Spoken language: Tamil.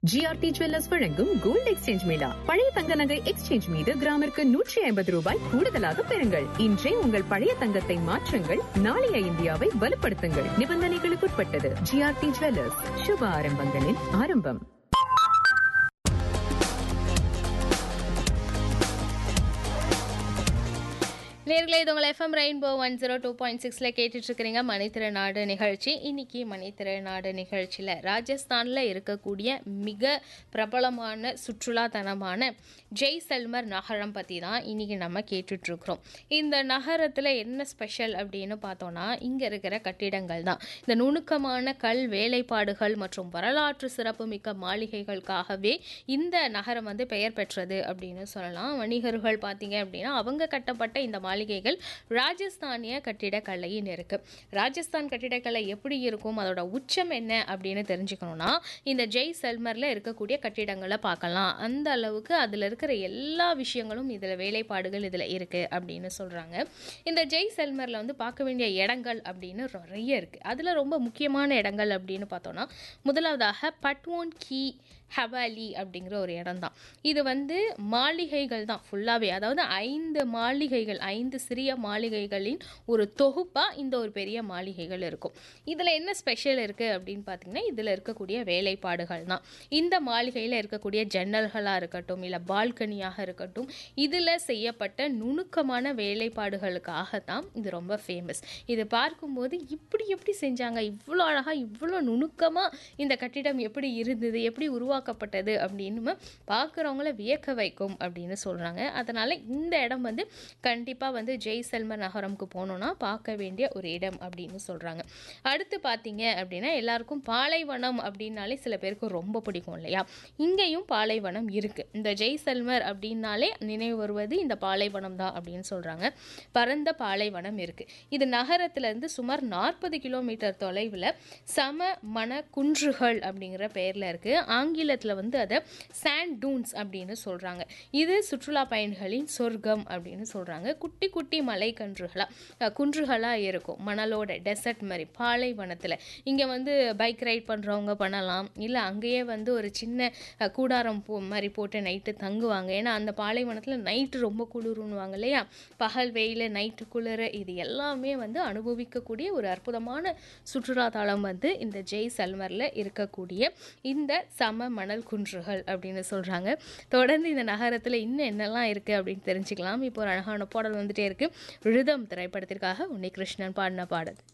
ஜிஆர்டி ஜுவல்லர்ஸ் வழங்கும் கோல்ட் எக்ஸ்சேஞ்ச் மேளா பழைய தங்க நகை எக்ஸ்சேஞ்ச் மீது கிராமிற்கு நூற்றி ஐம்பது ரூபாய் கூடுதலாக பெறுங்கள் இன்றே உங்கள் பழைய தங்கத்தை மாற்றுங்கள் நாளைய இந்தியாவை வலுப்படுத்துங்கள் நிபந்தனைகளுக்குட்பட்டது ஜிஆர்டி ஜுவல்லர்ஸ் சுப ஆரம்பங்களின் ஆரம்பம் நேர்களே இது உங்கள் FM rainbow one zero two point சிக்ஸில் கேட்டுட்ருக்கிறீங்க மணித்திறநாடு நிகழ்ச்சி இன்னைக்கு மணித்திறநாடு நிகழ்ச்சியில் ராஜஸ்தானில் இருக்கக்கூடிய மிக பிரபலமான சுற்றுலாத்தனமான ஜெய்சல்மர் நகரம் பற்றி தான் இன்றைக்கி நம்ம கேட்டுட்ருக்குறோம் இந்த நகரத்தில் என்ன ஸ்பெஷல் அப்படின்னு பார்த்தோன்னா இங்கே இருக்கிற கட்டிடங்கள் தான் இந்த நுணுக்கமான கல் வேலைப்பாடுகள் மற்றும் வரலாற்று சிறப்புமிக்க மாளிகைகளுக்காகவே இந்த நகரம் வந்து பெயர் பெற்றது அப்படின்னு சொல்லலாம் வணிகர்கள் பார்த்தீங்க அப்படின்னா அவங்க கட்டப்பட்ட இந்த மாளிகைகள் ராஜஸ்தானிய கட்டிடக்கலையின் இருக்கு ராஜஸ்தான் கட்டிடக்கலை எப்படி இருக்கும் அதோட உச்சம் என்ன அப்படின்னு தெரிஞ்சுக்கணும்னா இந்த ஜெய் சல்மரில் இருக்கக்கூடிய கட்டிடங்களை பார்க்கலாம் அந்த அளவுக்கு அதில் இருக்கிற எல்லா விஷயங்களும் இதில் வேலைப்பாடுகள் இதில் இருக்குது அப்படின்னு சொல்கிறாங்க இந்த ஜெய் சல்மரில் வந்து பார்க்க வேண்டிய இடங்கள் அப்படின்னு நிறைய இருக்குது அதில் ரொம்ப முக்கியமான இடங்கள் அப்படின்னு பார்த்தோன்னா முதலாவதாக பட்வோன் கீ ஹவாலி அப்படிங்கிற ஒரு இடம் தான் இது வந்து மாளிகைகள் தான் ஃபுல்லாகவே அதாவது ஐந்து மாளிகைகள் ஐந்து சிறிய மாளிகைகளின் ஒரு தொகுப்பாக இந்த ஒரு பெரிய மாளிகைகள் இருக்கும் இதில் என்ன ஸ்பெஷல் இருக்குது அப்படின்னு பார்த்தீங்கன்னா இதில் இருக்கக்கூடிய வேலைப்பாடுகள் தான் இந்த மாளிகையில் இருக்கக்கூடிய ஜன்னல்களாக இருக்கட்டும் இல்லை பால்கனியாக இருக்கட்டும் இதில் செய்யப்பட்ட நுணுக்கமான வேலைப்பாடுகளுக்காக தான் இது ரொம்ப ஃபேமஸ் இது பார்க்கும்போது இப்படி எப்படி செஞ்சாங்க இவ்வளோ அழகாக இவ்வளோ நுணுக்கமாக இந்த கட்டிடம் எப்படி இருந்தது எப்படி உருவாக்கப்பட்டது அப்படின்னு பார்க்குறவங்கள வியக்க வைக்கும் அப்படின்னு சொல்கிறாங்க அதனால் இந்த இடம் வந்து கண்டிப்பாக வந்து ஜெய்சல்மர் நகரம்க்கு போனோன்னா பார்க்க வேண்டிய ஒரு இடம் அப்படின்னு சொல்கிறாங்க அடுத்து பார்த்தீங்க அப்படின்னா எல்லாருக்கும் பாலைவனம் அப்படின்னாலே சில பேருக்கு ரொம்ப பிடிக்கும் இல்லையா இங்கேயும் பாலைவனம் இருக்குது இந்த ஜெய்சல்மர் அப்படின்னாலே நினைவு வருவது இந்த பாலைவனம் தான் அப்படின்னு சொல்கிறாங்க பரந்த பாலைவனம் இருக்குது இது நகரத்துலேருந்து சுமார் நாற்பது கிலோமீட்டர் தொலைவில் சம மன குன்றுகள் அப்படிங்கிற பெயரில் இருக்குது ஆங்கிலத்தில் வந்து அதை சாண்ட் டூன்ஸ் அப்படின்னு சொல்கிறாங்க இது சுற்றுலா பயணிகளின் சொர்க்கம் அப்படின்னு சொல்கிறாங்க குட்டி குட்டி மலைக்கன்றுகளாக குன்றுகளாக இருக்கும் மணலோட டெசர்ட் மாதிரி பாலைவனத்தில் இங்கே வந்து பைக் ரைட் பண்ணுறவங்க பண்ணலாம் இல்லை அங்கேயே வந்து ஒரு சின்ன அஹ், கூடாரம் போ மாதிரி போட்டு நைட்டு தங்குவாங்க ஏன்னா அந்த பாலைவனத்தில் நைட்டு ரொம்ப குளிருன்னுவாங்க இல்லையா பகல் வெயில் நைட்டு குளிர் இது எல்லாமே வந்து அனுபவிக்கக்கூடிய ஒரு அற்புதமான சுற்றுலா தலம் வந்து இந்த ஜெய் சல்மரில் இருக்கக்கூடிய இந்த சம மணல் குன்றுகள் அப்படின்னு சொல்கிறாங்க தொடர்ந்து இந்த நகரத்தில் இன்னும் என்னெல்லாம் இருக்குது அப்படின்னு தெரிஞ்சுக்கலாம் இப்போ ஒரு அழகான பாடல் வந்துட்டே இருக்குது ரிதம் திரைப்படத்திற்காக உன்னை கிருஷ்ணன் பாடின பாடல்